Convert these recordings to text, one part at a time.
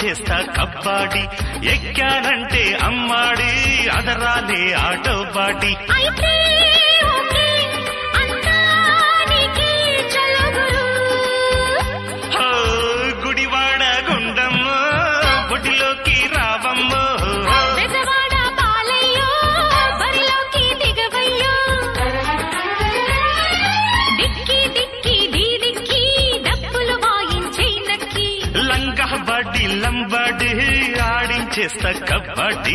ఆడించేస్తా కబ్బాడి ఎక్కానంటే అమ్మాడి అదరాలే ఆటో బాడి అయితే ఓకే అంతా నీకే చలో గురు హో, గుడివాడ గుండమ్మ గుడిలోకి రావమ్మ బెజవాడ పాలయ్యో బరిలోకి దిగవయ్యో డిక్కి డిక్కి డీ డిక్కి డప్పులు వాయించే నక్కి లంగా బడి లంబడి ఆడించేస్తా కబడ్డీ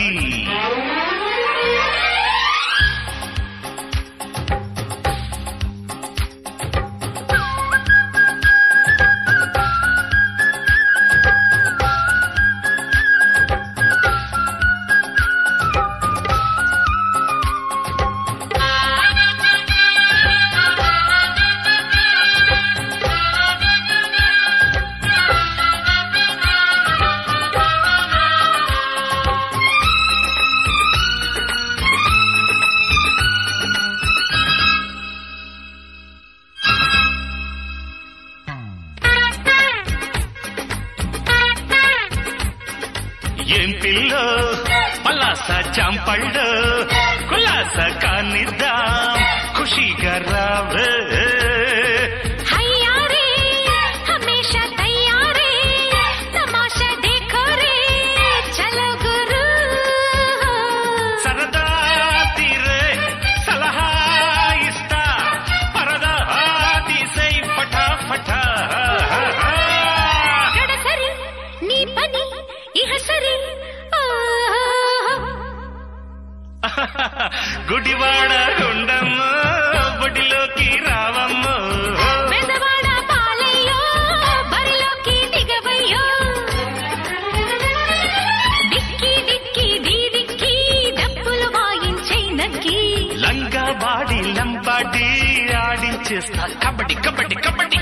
ఏం పిల్లో పలాస చాంపళ్ళు కులాస కానిద్దాం ఖుషిగా రావే హయ్యారే హమేషా తయారే తమాషా देखो रे చలో గురు సరదా తీరే సలహా ఇస్తా పరదా తీసై ఫటా ఫటా గడసరి నీ పని ఇహ సరి గుడివాడ గుండమ్మ బడిలోకి రావమ్మ బెజవాడ పాలయ్యో బరిలోకి దిగవయ్యో డిక్కి డిక్కి డీ డిక్కి డప్పులు వాయించే నక్కి లంగా బాడి లంబాడి ఆడించేస్తా కబడ్డీ కబడ్డీ కబడ్డీ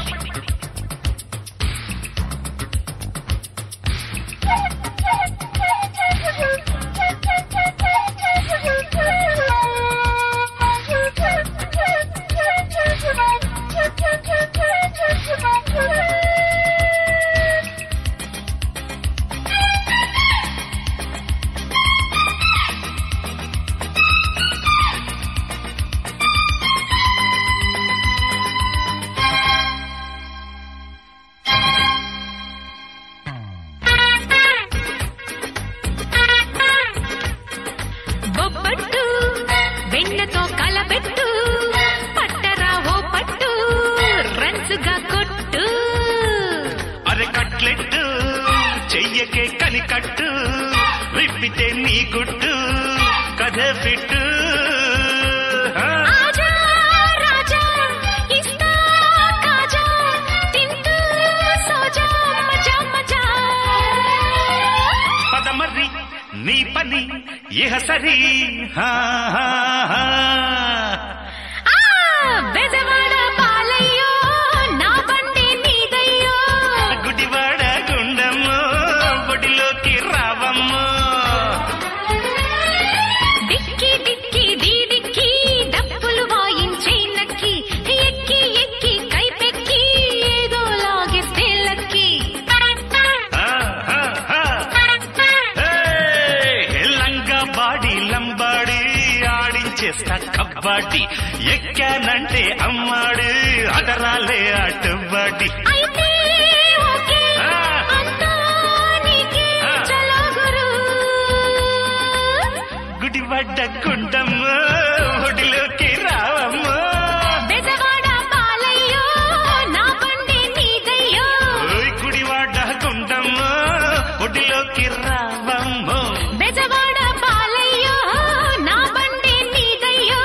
బొబ్బట్టు వెన్నతో కలబెట్టు పట్టరా ఓ పట్టు రన్సుగా కొట్టు అరే కట్లెట్టు చెయ్యకే కనికట్టు విప్పితే నీ గుట్టు కథ ఫిట్టు ఆ, ఆజా రాజా ఇస్తా కాజా తింటూ సోజా మజా మజా పదమర్రి నీ పని ఇహ సరి హా, హా, హా. ఆ బెజవాడ పాలయ్యో నా బండి నీదయ్యో గుడివాడ గుండమ్మ బడిలోకి రావమ్మ డిక్కి డిక్కి డీ డిక్కి డప్పులు వాయించే నక్కి ఎక్కి ఎక్కి కైపెక్కి ఏదో లాగేస్తే లక్కి ఆ, ఆ, ఆ. ఏయ్, లంగా బాడి లంబాడి ఆడించేస్తా కబ్బాడి ఎక్కానంటే అమ్మాడు అదరాలే అటుబాడి అయితే ఓకే ఆ. అంతా నీకే ఆ. చలో గురు గుడివడ్డ గుండమ్మ ఒడిలోకి రావమ్మ బెజవాడ పాలయ్యో నా బండి నీదయ్యో ఓయ్ గుడివాడ గుండమ్మ ఒడిలోకి రావమ్మ బెజవాడ పాలయ్యో నా బండి నీదయ్యో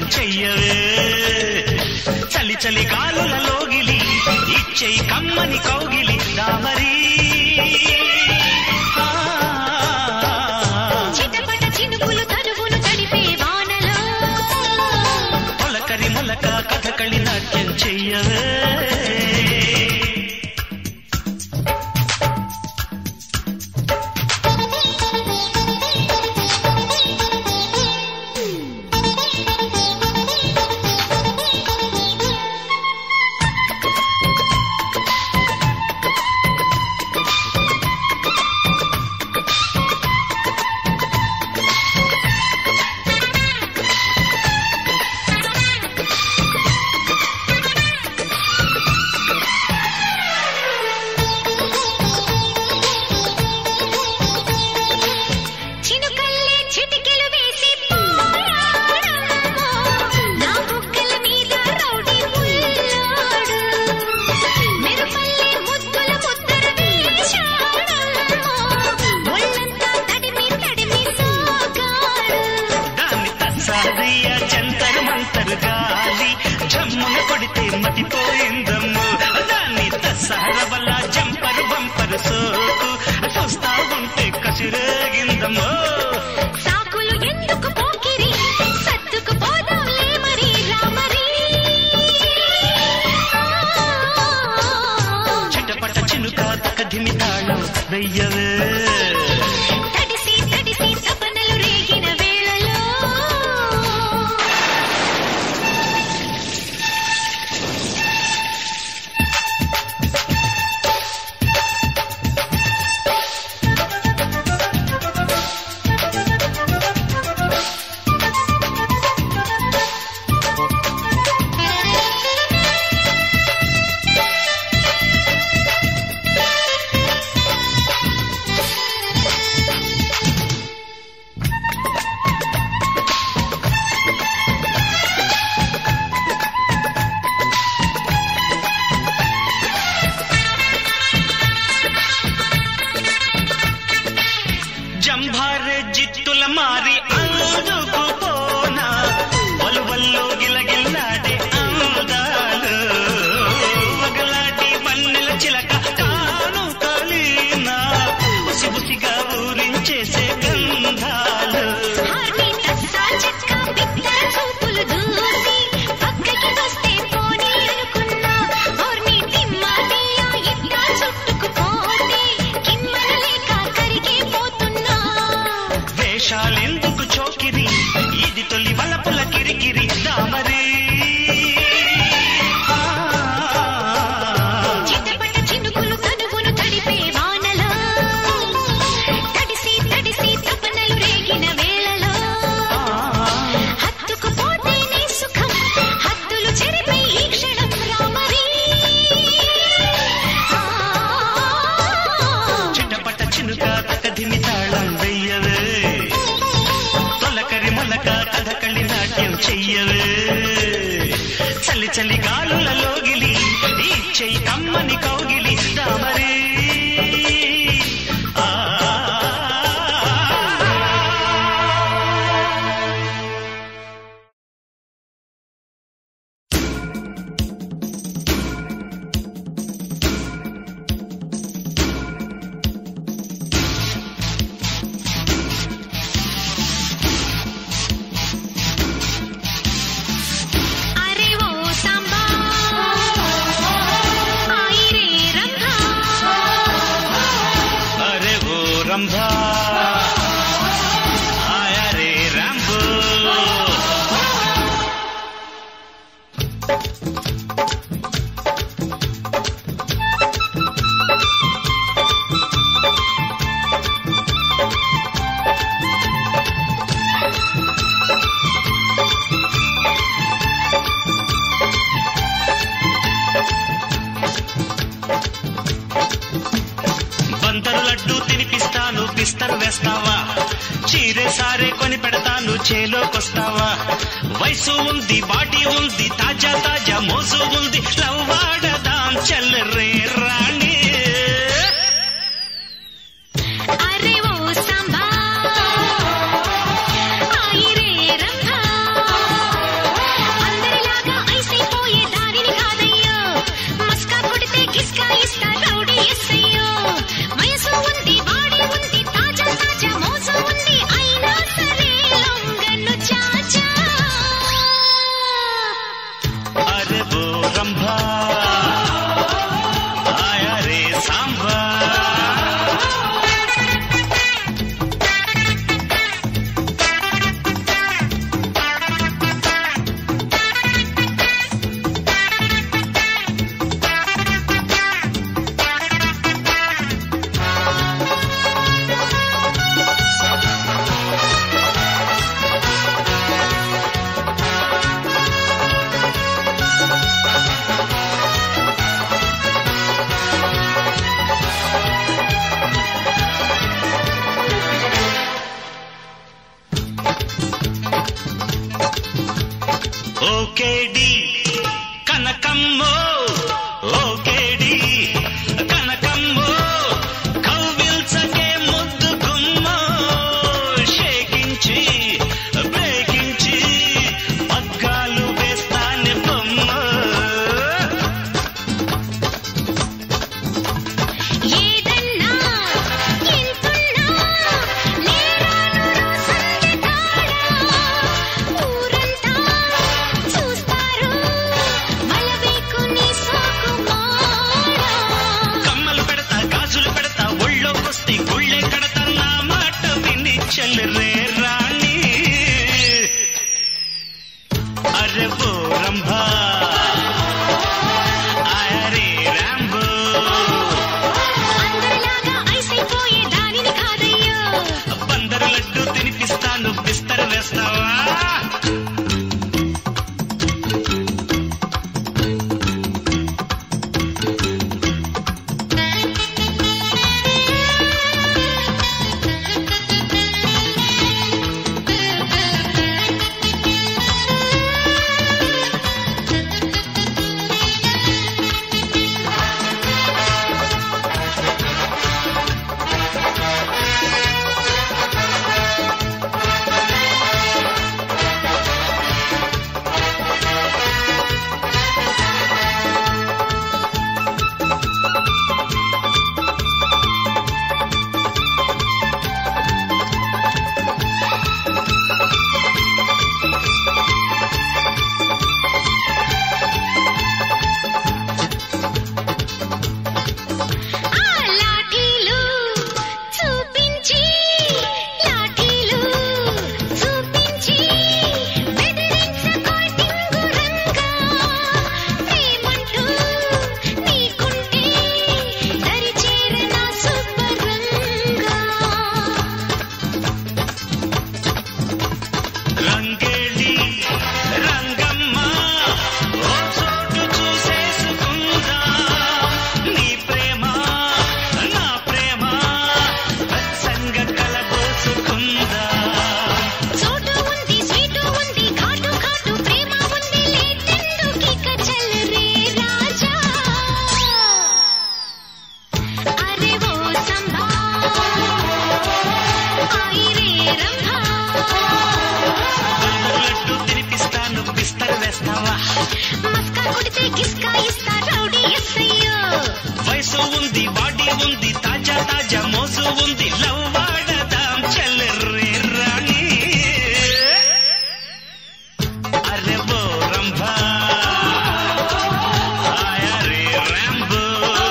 చెయ్యవే చలి చలి గాలుల లోగిలి ఇచ్చయి కమ్మని కౌగిలి దామరి ఆ, చిటపట చినుకులు తనువును తడిపే వానలో మొలకరి మొలక కథకళి నాట్యం చెయ్యవే చినుకల్లే చిటికెలు వేసి పోరాడమ్మో నా బుగ్గల మీద రౌడీ ముల్లాడు మెరుపల్లే ముద్దుల ముద్దర వేశాడమ్మో ఒళ్ళంతా తడిమి తడిమి సాగాడు దాన్ని తస్సాదియ జంతరు మంతరు గాలి జమ్మున కొడితే మతిపోయిందమ్ము దాన్ని తస్సార వల్ల జంపరు బంపరు సోకు చూస్తా ఉంటే కసిరేగిందమ్మో సాకులు ఎందుకు పోకిరి సత్తుకు పోదాంలే మరి రామరి చిటపట చినుక తకధిమి తాళం వెయ్యవే తడిసి తడిసి తపనలు రేగిన వేళలో జంభారె జిత్తుల మారి అందుకు పోనా వలువల్లో గిలగిల్లాడే అందాలు వగలాటి వన్నెల చిలక తాను కలినా ఉసి ఉసిగా ఊరించేసే గంధాలు హార్ని తస్సా చెక్క బిత్తర చూపులు దూసి పక్కకి వస్తే పోనీ అనుకున్నా హార్ని తిమ్మాటియా ఇట్టా చుట్టుకుపోతే కిమ్మనలేక కరిగిపోతున్నా వేషాలెందుకు చోకిరి ఇది తొలి వలపుల కిరికిరి దామరి ఆ, చిటపట చినుకులు తనువును తడిపే వానలో తడిసి తడిసి తపనలు రేగిన వేళలో హత్తుకుపోతేనే సుఖం హద్దులు చెరిపై ఈ క్షణం రామరి చిటపట చినుక తకధిమి తాళం వెయ్యవే తొలకరి మొలక కథకళి నాట్యం చెయ్యవే చలి చలి గాలుల లోగిలి ఈ చెయ్యి కమ్మని కౌగిలి దామరి ఆ అరే ఓ సాంబా ఆయి రే రంగా అరే ఓ రంభా ఆయా రే రాంబో బందరు లడ్డు తినిపిస్తాను బిస్తరు వేస్తావా చీరే సారే కొని పెడతాను చేలోకొస్తావా వయసు ఉంది బాడీ ఉంది తాజా తాజా మోజు ఉంది లవ్వాడదాం చల్లరే రాణి అరే ఓ సాంబా ఆయి రే రంగా వయసు ఉంది బాడీ ఉంది తాజా తాజా మోజు ఉంది లవ్ వాడదాం చల్లరే రాణి అరే బో రంభా ఆయా రే రాంబో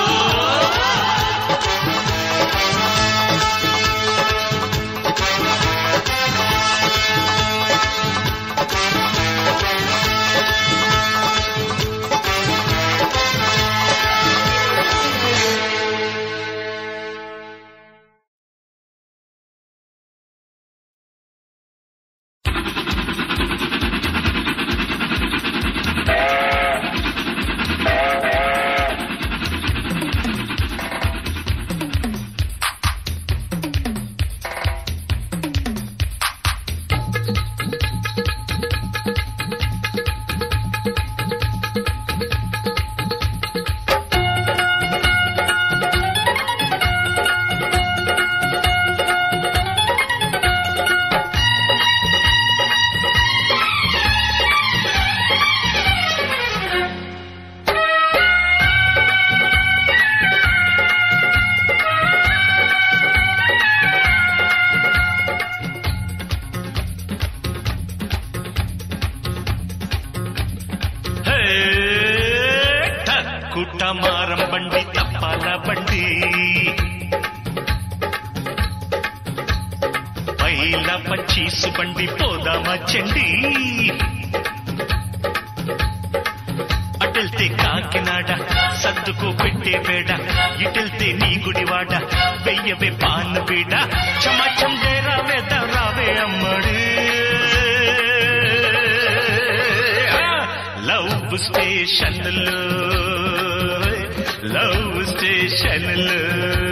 కుట్టమారం బండి తప్పాల బండి పైల పచ్చీసు బండి పోదామా చండి అటెళ్తే కాకినాడ సర్దుకు పెట్టే బేడ ఇటెళ్తే నీ గుడివాడ వెయ్యవే పాను బీడ చమచం డేరా వేద రావే అమ్మడు లవ్ స్టేషన్లో లవ్ స్టేషన్లో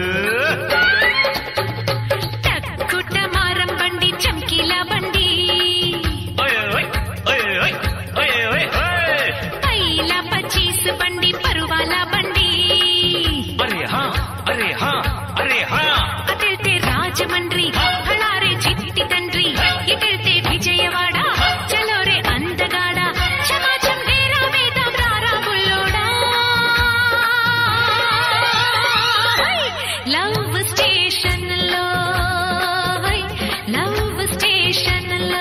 టక్కుట మారం బండి చమ్కీల బండి ఓయ్ ఓయ్ ఓయ్ ఓయ్ ఓయ్ ఓయ్ ఓయ్ పైల పచ్చీసు బండి పరువాల బండి అరే హా అరే హా అరే హా అటెళ్తే రాజమండ్రి హళారే చిట్టి తండ్రి ఇటెళ్తే విజయవాడ చలోరే అందగాడ చమాచం డేరా వేదం రారా బుల్లోడా లవ్ స్టేషన్ లో లవ్ స్టేషన్ లో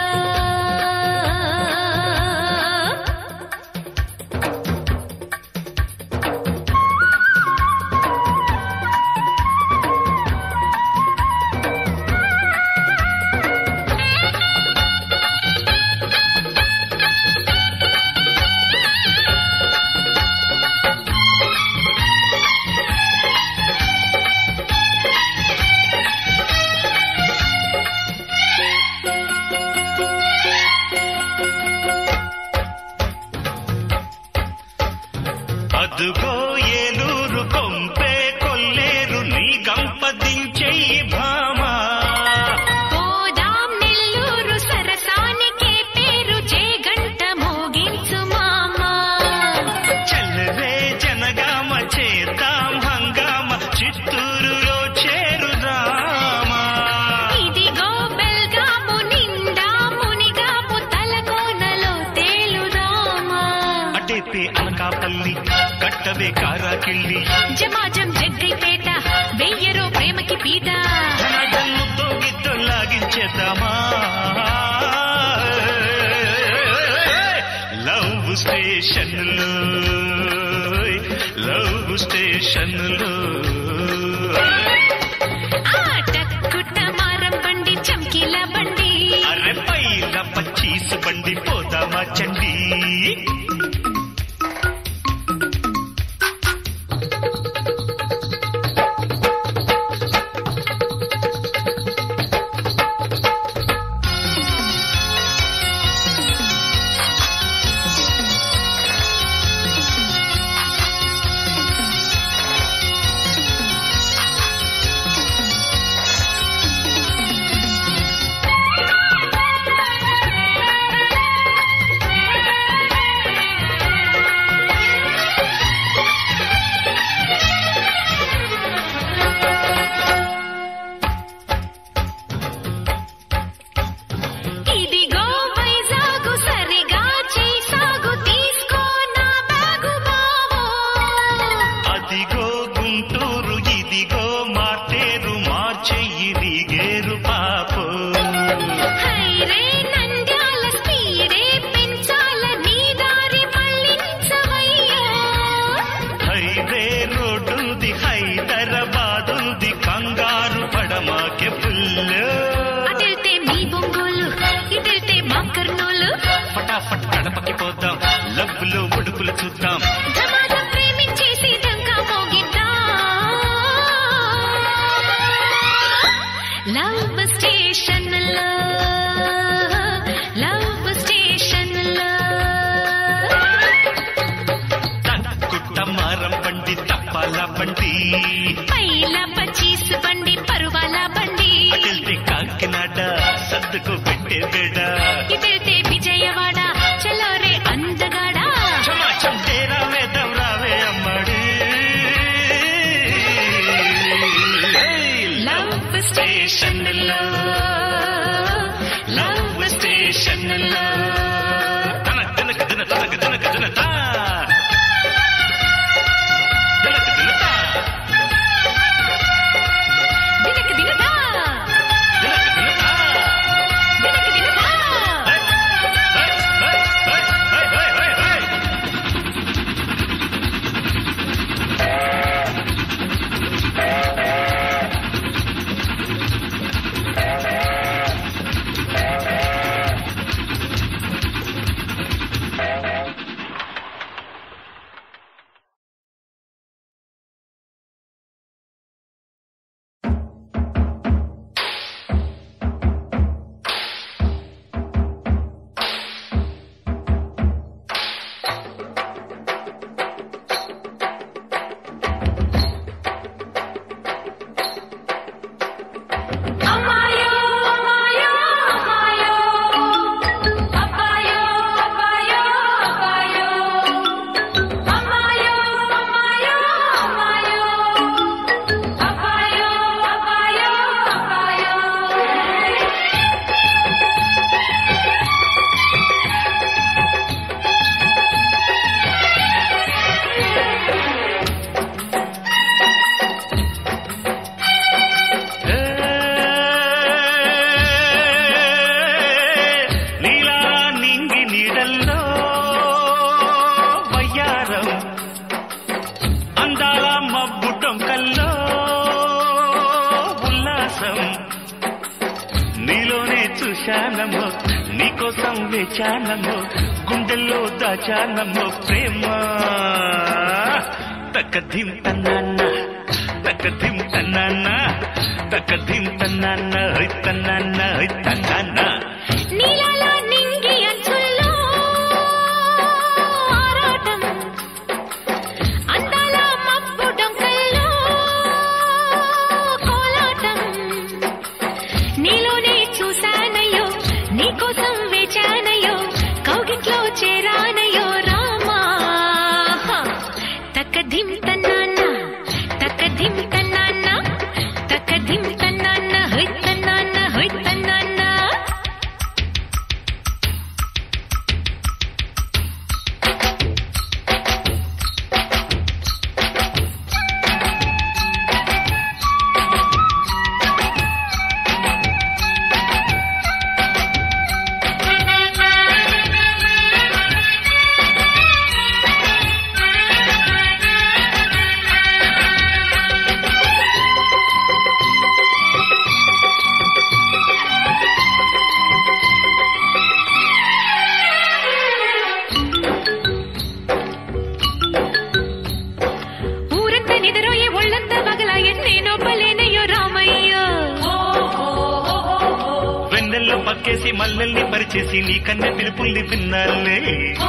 అదుగో ఏలూరు కొంపే కొల్లేరు నీ గంపదించెయ్యి భామా పోదాం నెల్లూరు సరసానికే పేరు జేగంట మోగించు మామా చల్లరే జనగామ చేద్దాం హంగామ చిత్తూరులో చేరుదామా ఇదిగో బెల్గాము నిండా మునిగాము తలకోనలో తేలుదామా అటేపే అనకాపల్లి కట్టవే కారాకిళ్ళి జమాజం జగ్గైపేట వెయ్యరో ప్రేమకి పీట జనగన్నుతో గిద్దు లాగించేద్దామా లవ్ స్టేషన్లో లవ్ స్టేషన్లో ఆ టక్కుట మారం బండి చమ్కీల బండి అరే పైల పచ్చీసు బండి పోదామా చండి ఆ చూద్దాం ధమాధం ప్రేమించేసి డంకా మోగిద్దాం లవ్ స్టేషన్ లో లవ్ స్టేషన్ లో తక్కుట మారం బండి తప్పాల బండి పైల పచీస్ బండి పరువాల బండి అటెళ్తే కాకినాడ సర్దుకు పెట్టే బేడ ఇటెళ్తే విజయవాడ చలో రే అందగాడా చమాచం తేరా వేదం రావే అమ్మడి లవ్ స్టేషన్ లో లవ్ స్టేషన్ లో తన తనక దిన తనక దినక దిన తా దినక దిన తా దినక దినదా దినక దిన తా దినక దినదా హై హై హై హై హై హై అమ్మాయో అమ్మాయో అమ్మాయో అబ్బాయో అబ్బాయో అబ్బాయో అమ్మాయో అమ్మాయో అమ్మాయో అబ్బాయో అబ్బాయో అబ్బాయో నీలా నింగి నీడల్లో వయ్యారం అందాల మబ్బు టొంకల్లో ఉల్లాసం నీలోనే చూశానమ్మో నీకోసం వేచానమ్మో గుండెల్లో దాచానమ్మో ప్రేమ తక్కధిం తన్నాన్న తక్కధిం తన్నాన్న తక్కధిం తన్నాన్న హై తన్నాన్న హై తన్నాన్న నీలాల నింగి అంచుల్లో ఆరాటం అందాల మబ్బు డొంకల్లో కోలాటం నీలోనే చూశానయ్యో నీకోసం వేచానయ్యో కౌగిట్లో చేరానయ్యో రామా తక్కధిం తన్నాన్న తక్కధిం తన్నాన్న తక్కధిం తన్నాన్న హొయ్ తన్నాన్న హొయ్ తన్నాన్న ಊರಂತ ನಿದರೋಯೆ ಒಳ್ಳಂತ ಬಗಲ ಎನ್ನೇನೊಬ್ಬಲೇನೆಯೋ ರಾಮಯ್ಯ వెన్నెల్లో పక్కేసి మల్లెల్ని పరిచేసి నీ కన్నె పిలుపుల్ని విన్నాలే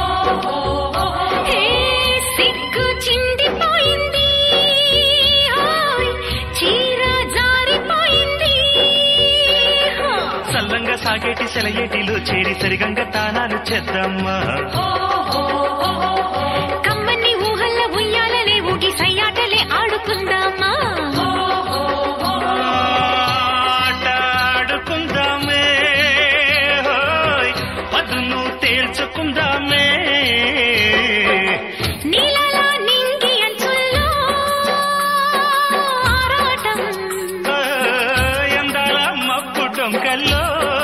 ఏ సిగ్గు చిందిపోయింది హాయ్, చీర జారిపోయింది హా. సల్లంగా సాగేటి సెలయేటిలో చేరి సరిగంగా తానాలు చేద్దామా కమ్మని ఊహల్ల ఉయ్యాలలే ఊగి సయ్యాటలే ఆడుకుందామా ఆటాడుకుందామే హోయ్, పదును తేల్చుకుందామే నీలాల నింగి అంచుల్లో ఆరాటం హోయ్, అందాల మబ్బు డొంకల్లో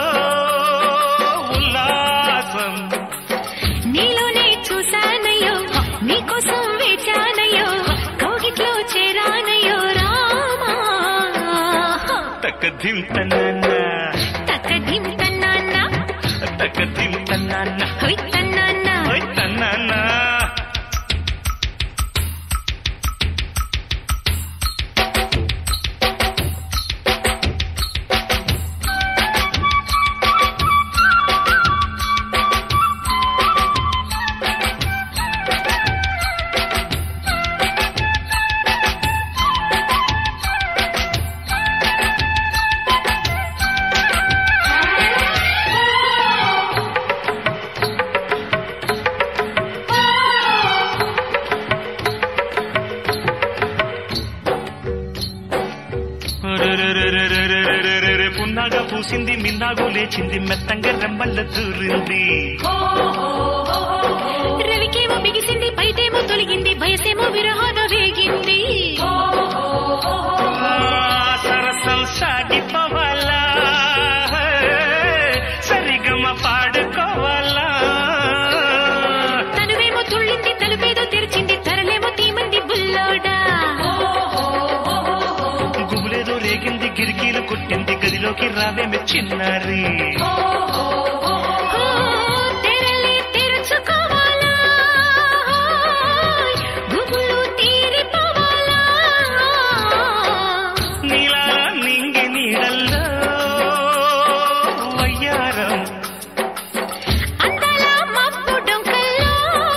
ఉల్లాసం నీలోనే చూశానయ్యో నీకోసం వేచానయ్యో కౌగిట్లో చేరానయ్యో రామా తక్కధిం తన్నాన్న తక్కధిం తన్నాన్న తక్కధిం తన్నాన్న హొయ్ తన్నాన్న హోయ్ తన్నాన్న పున్నాగా పూసింది మిన్నాగు లేచింది మెత్తంగా రెమ్మల్ల దూరింది రవికేమో బిగిసింది బయటేమో తొలగింది వయసేమో విరహాన వేగింది ఆ, సరసం సాగిపోవాలా సరిగమ పాడుకోవాలా తనువేమో తుళ్ళింది తలుపేదో తెరిచింది తరలేమో తీమంది బుల్లోడా గుబులేదో రేగింది గిరికీలు కొట్టింది గదిలోకి రావేమి చిన్నారి ఓ, తెరలే తెరుచుకోవాలా గుబులు తీరిపోవాలా నీలా నింగి నీడల్లో వయ్యారం అందాల మబ్బు డొంకల్లో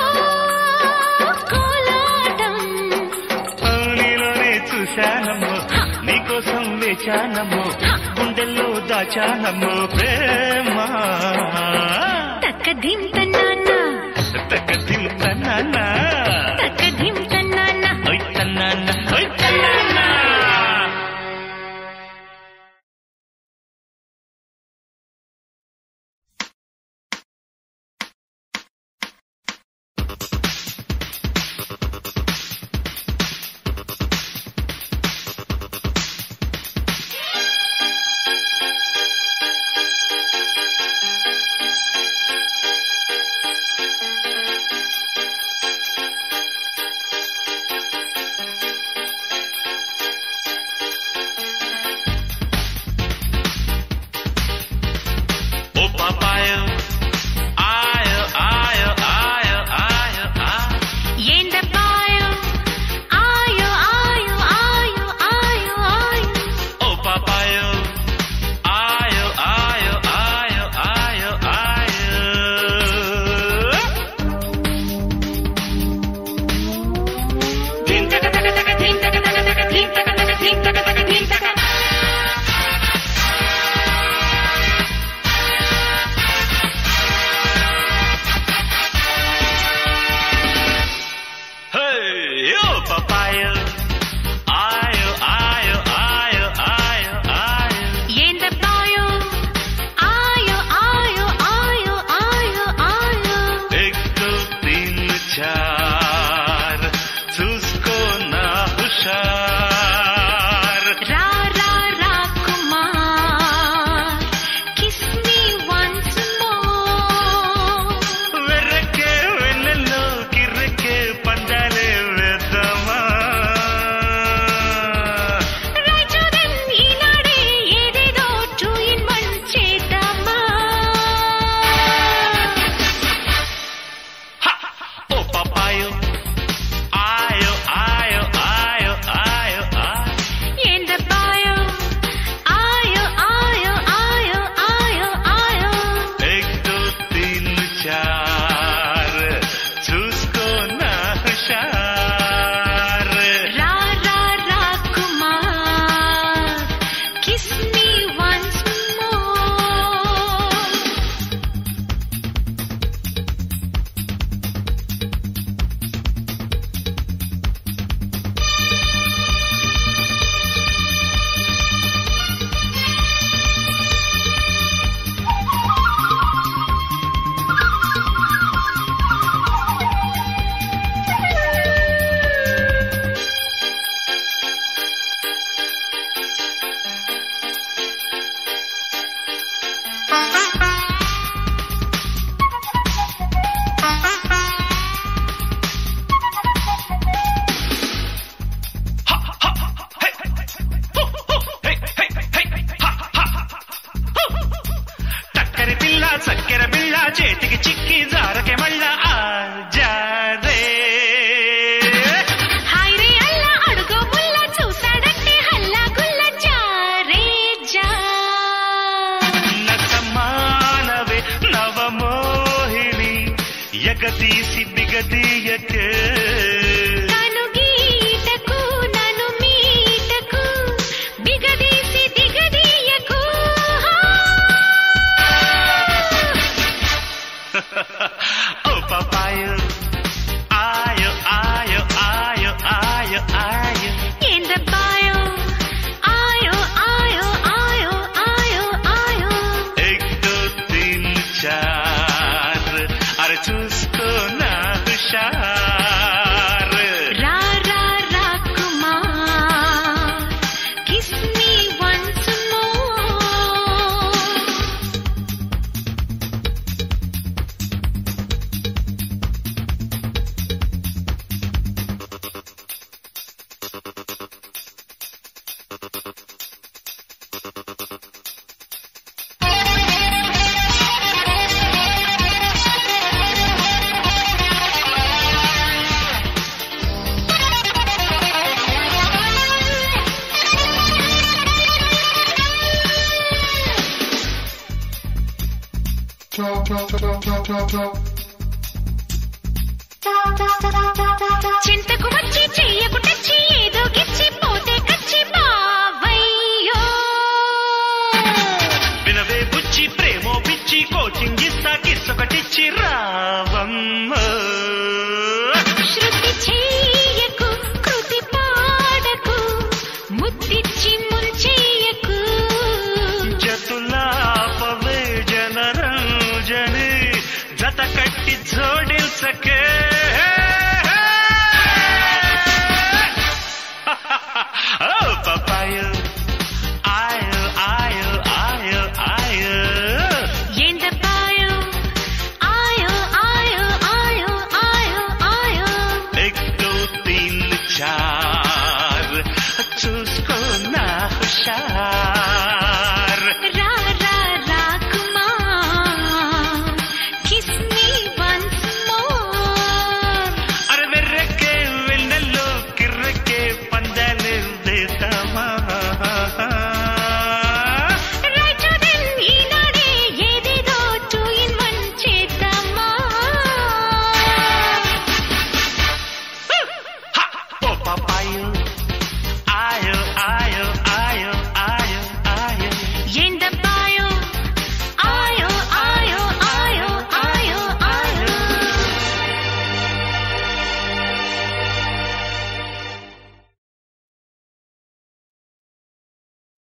కోలాటం నీలోనే చూశానమ్మో నీకోసం వేచానమ్మో గుండెల్లో దాచానమ్మో ప్రేమ తక్క ధిం తన్నాన్న తగ్గదిం తన్నానా తక్క ధిం తన్నాన్న ఓయ్ తన్నానా ఓయ్ తన్నానా ఓ పాపాయో ఆయో ఆయో ఆయో ఆయో ఆయో ఏందబ్బాయో ఆయో ఆయో ఆయో ఆయో ఆయో ఓ పాపాయో ఆయో ఆయో ఆయో ఆయో ఆయో ధిం తక తక తక ధిం తక తక తక ధిం తక తక ధిం తక తక ధిం తక Hey, yo, papayo. Ayo, ayo, ayo, ayo, ayo. ఏందబ్బాయో ఆయో ఆయో ఆయో ఆయో ఆయో एक दो तीन चार చూసుకో నా హుషార్ రా రా రా Kumar kiss me once more వెర్రకే వెన్నెల్లో కిర్రకే పందాలే వేద్దామా రాజోదం ఈనాడే ఏదేదో టూ ఇన్ వన్ చేద్దామా హ! ఓ పాపాయో ఆయో ఆయో ఆయో ఆయో ఆయో ఏందబ్బాయో ఆయో ఆయో ఆయో ఆయో ఆయో एक दो तीन चार చూసుకో నా హుషార్ రా రా రా Kumar kiss me once more టక్కరి పిల్ల చక్కెర పిల్ల చేతికి చిక్కి జారకే మళ్ళా ఆ జారే హాయ్ రే అల్లా అడుగో ముల్ల చూసాడంటే హల్లా గుల్ల జారే జా నటమానవే నవమోహిని ఎగదీసి బిగదీయకే కను గీటకు నను మీటకు బిగదీసి దిగదీయకు ఓ పాపాయో ఆయో ఆయో ఆయో ఆయో ఆయో ఏందబ్బాయో ఆయో ఆయో ఆయో ఆయో చింతకు వచ్చి చెయ్యకు టచ్చి ఏదో గిచ్చి